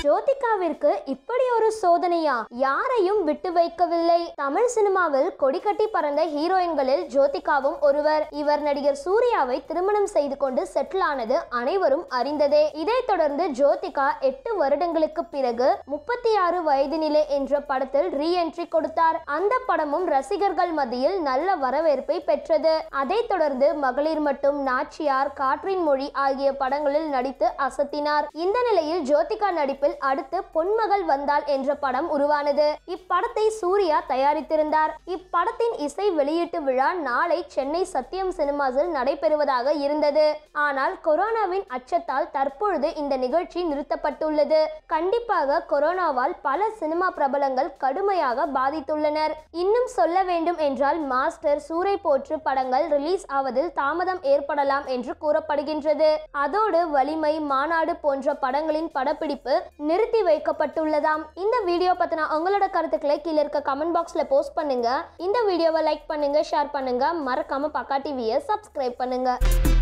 ஜோதிகாவிற்கு இப்படி ஒரு சோதனையா யாரையும் விட்டு வைக்கவில்லை தமிழ் சினிமாவில் கொடிகட்டி பறந்த ஹீரோயின்களில் ஜோதிகாவும் ஒருவர் இவர் நடிகர் சூர்யாவை திருமணம் செய்து கொண்டு செட்டில் ஆனது அனைவரும் அறிந்ததே இதைத் தொடர்ந்து ஜோதிகா எட்டு வருடங்களுக்கு பிறகு முப்பத்தி ஆறு வயதினிலே என்ற படத்தில் ரீஎன்ட்ரி கொடுத்தார் அந்த படமும் ரசிகர்கள் மத்தியில் நல்ல வரவேற்பை பெற்றது அதைத் தொடர்ந்து மகளிர் மட்டும் நாச்சியார் காற்றின் மொழி ஆகிய படங்களில் நடித்து அசத்தினார் இந்த நிலையில் ஜோதிகா நடிப்பில் அடுத்து பொன்மகள் வந்தாள் என்ற படம் உருவானது இப்படத்தை சூர்யா தயாரித்திருந்தார் இப்படத்தின் இசை வெளியீட்டு விழா நாளை சென்னை சத்யம் சினிமாஸில் நடைபெறுவதாக இருந்தது ஆனால் கொரோனாவின் அச்சத்தால் தற்பொழுது இந்த நிகழ்ச்சி நிறுத்தப்பட்டுள்ளது கண்டிப்பாக கொரோனாவால் பல சினிமா பிரபலங்கள் கடுமையாக பாதித்துள்ளனர் இன்னும் சொல்ல வேண்டும் என்றால் மாஸ்டர் சூரை போற்று படங்கள் ரிலீஸ் ஆவதில் தாமதம் ஏற்படலாம் என்று கூறப்படுகின்றது அதோடு வலிமை மாநாடு போன்ற படங்களின் படப்பிடிப்பு நிறுத்தி வைக்கப்பட்டுள்ளதாம் இந்த வீடியோ பத்தின உங்களோட கருத்துக்களை கீழே இருக்க கமெண்ட் பாக்ஸ்ல போஸ்ட் பண்ணுங்க இந்த வீடியோவை லைக் பண்ணுங்க ஷேர் பண்ணுங்க மறக்காம பக்கா டிவியை சப்ஸ்கிரைப் பண்ணுங்க